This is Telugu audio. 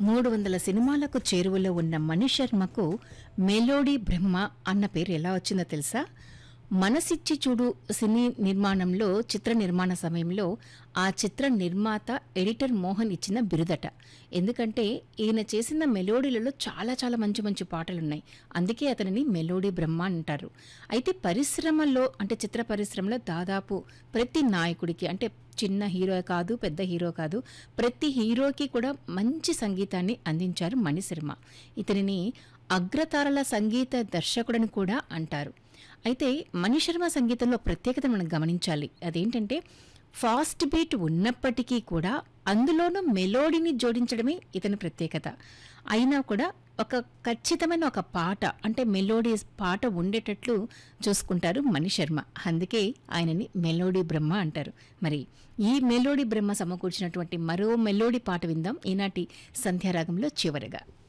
మూడు వందల సినిమాలకు చేరువలో ఉన్న మణిశర్మకు మెలోడీ బ్రహ్మ అన్న పేరు ఎలా వచ్చిందో తెలుసా మనసిచ్చి చూడు సినీ నిర్మాణంలో చిత్ర నిర్మాణ సమయంలో ఆ చిత్ర నిర్మాత ఎడిటర్ మోహన్ ఇచ్చిన బిరుదట ఎందుకంటే ఈయన చేసిన మెలోడీలలో చాలా చాలా మంచి మంచి పాటలున్నాయి అందుకే అతనిని మెలోడీ బ్రహ్మ అంటారు అయితే పరిశ్రమలో అంటే చిత్ర పరిశ్రమలో దాదాపు ప్రతి నాయకుడికి అంటే చిన్న హీరో కాదు పెద్ద హీరో కాదు ప్రతి హీరోకి కూడా మంచి సంగీతాన్ని అందించారు మణిశర్మ ఇతనిని అగ్రతారల సంగీత దర్శకుడని కూడా అంటారు అయితే మణిశర్మ సంగీతంలో ప్రత్యేకత మనం గమనించాలి అదేంటంటే ఫాస్ట్ బీట్ ఉన్నప్పటికీ కూడా అందులోనూ మెలోడీని జోడించడమే ఇతని ప్రత్యేకత అయినా కూడా ఒక ఖచ్చితమైన ఒక పాట అంటే మెలోడీ పాట ఉండేటట్లు చూసుకుంటారు మణిశర్మ అందుకే ఆయనని మెలోడీ బ్రహ్మ అంటారు మరి ఈ మెలోడీ బ్రహ్మ సమకూర్చినటువంటి మరో మెలోడీ పాట విందాం ఈనాటి సంధ్యారాగంలో చివరగా